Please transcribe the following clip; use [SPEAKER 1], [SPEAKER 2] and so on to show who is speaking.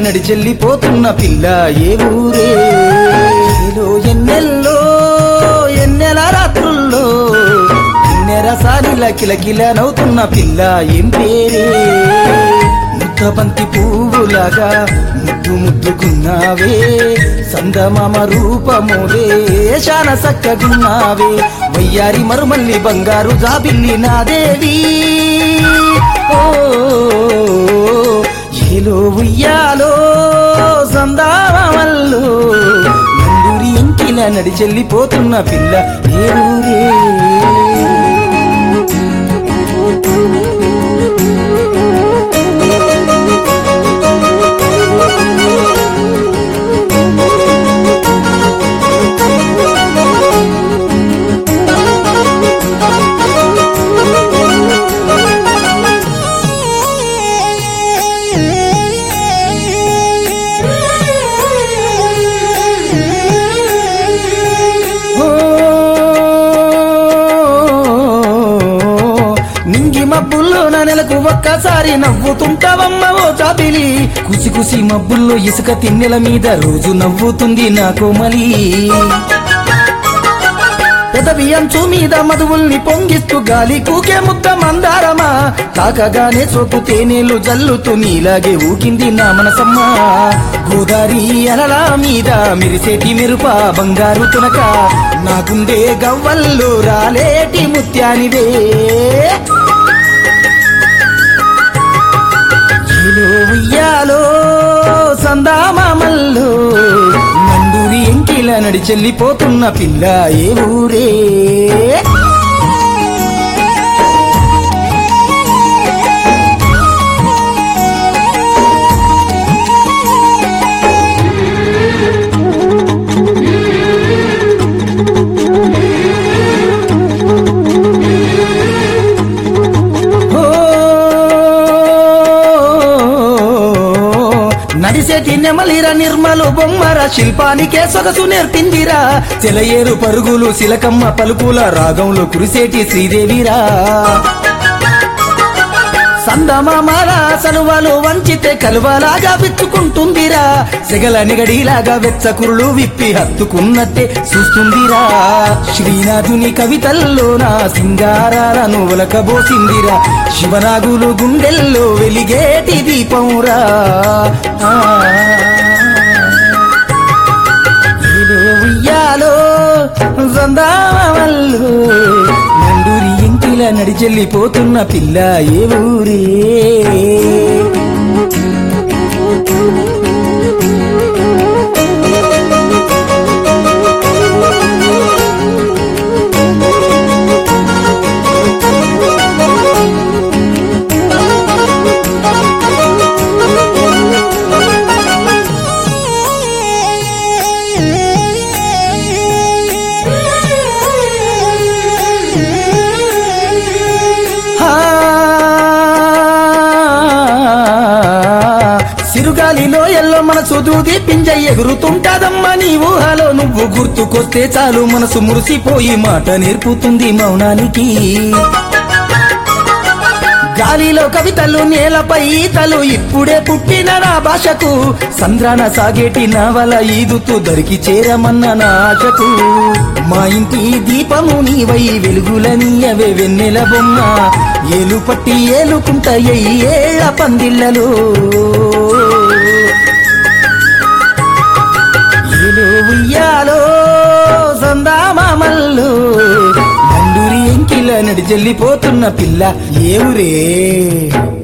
[SPEAKER 1] నడిచెల్లిపోతున్న పిల్ల ఏ ఊరే ఏలో ఎన్నెల్లో ఎన్నెల రాత్రుల్లో ఎన్నెరసానిల కిలకిల నవ్వుతున్న పిల్ల ఏం పేరే ముద్దబంతి పువ్వులాగా ముద్దు ముద్దుకున్నావే సందమామ రూపములే శాన సక్కగున్నావే వయ్యారి మరుమల్లి బంగారు జాబిల్లి నాదేవి ఓ ఏలో ఉయ్యాలో సందామల్లో నందూరి ఇంకిల నడిచెల్లిపోతున్న పిల్ల ఏ ఊరే ఓ, నింగి మబ్బుల్లో నా నెలకు ఒక్కసారి నవ్వుతుంటావమ్మ ఓ చాపిలి కుసి కుసి మబ్బుల్లో ఇసుక తిన్నెల మీద రోజు నవ్వుతుంది నా కోమలి పెదవి అంచు మీద మధువుల్ని పొంగిస్తూ గాలి కూకే ముద్ద మందారమా తాకగానే చోటు తేనెలు జల్లుతూ నీలాగే ఊకింది నా మనసమ్మా గోదారి అలల మీద మెరిసేటి మెరుప బంగారు తునక నా గుండె గవ్వల్లో రాలేటి ముత్యానివే ఏలో ఉయ్యాలో సందామామల్లో నందూరి ఎంకిల నడిచెల్లిపోతున్న పిల్ల ఏ ఊరే ఓ, నడిసేటి నెమలిర నిర్మలు బొమ్మర శిల్పానికే సొగసు నేర్పిందిరా చెలయేరు పరుగులు శిలకమ్మ పలుకుల రాగంలో కురిసేటి శ్రీదేవిరా సందమామాల సలువలు వంచితే కలువలాగా విచ్చుకుంటుందిరా సెగల నిగడిలాగా వెచ్చకురులు విప్పి హత్తుకున్నట్టే చూస్తుందిరా శ్రీనాథుని కవితల్లో నా సింగారాలను ఒలకబోసిందిరా శివనాగులు గుండెల్లో వెలిగేటి దీపంరా ఆ. ఏలో ఉయ్యాలో సందామల్లో నండూరి ఇంటిల నడిచెల్లిపోతున్న పిల్ల ఏ ఊరే హా. సిరుగాలిలో ఎల్లో మనసు దూది పింజ ఎగురుతుంటాదమ్మా నీ ఊహలో నువ్వు గుర్తుకొస్తే చాలు మనసు మురిసిపోయి మాట నేర్పుతుంది మౌనానికి గాలిలో కవితలు నేలపై ఈతలు ఇప్పుడే పుట్టిన నా భాషకు సంద్రాన సాగేటి నవల ఈదుతూ దరికి చేరమన్న నా ఆశకు మా ఇంటి దీపము నీవై వెలుగులనీయవే వెన్నెల బొమ్మ ఏలు పట్టి ఏలుకుంటాయి ఏళ్ల పందిళ్ళలో ఏలో ఉయ్యాలో సందామామల్లో నండూరి ఎంకిల నడిచెల్లిపోతున్న పిల్ల ఏ ఊరే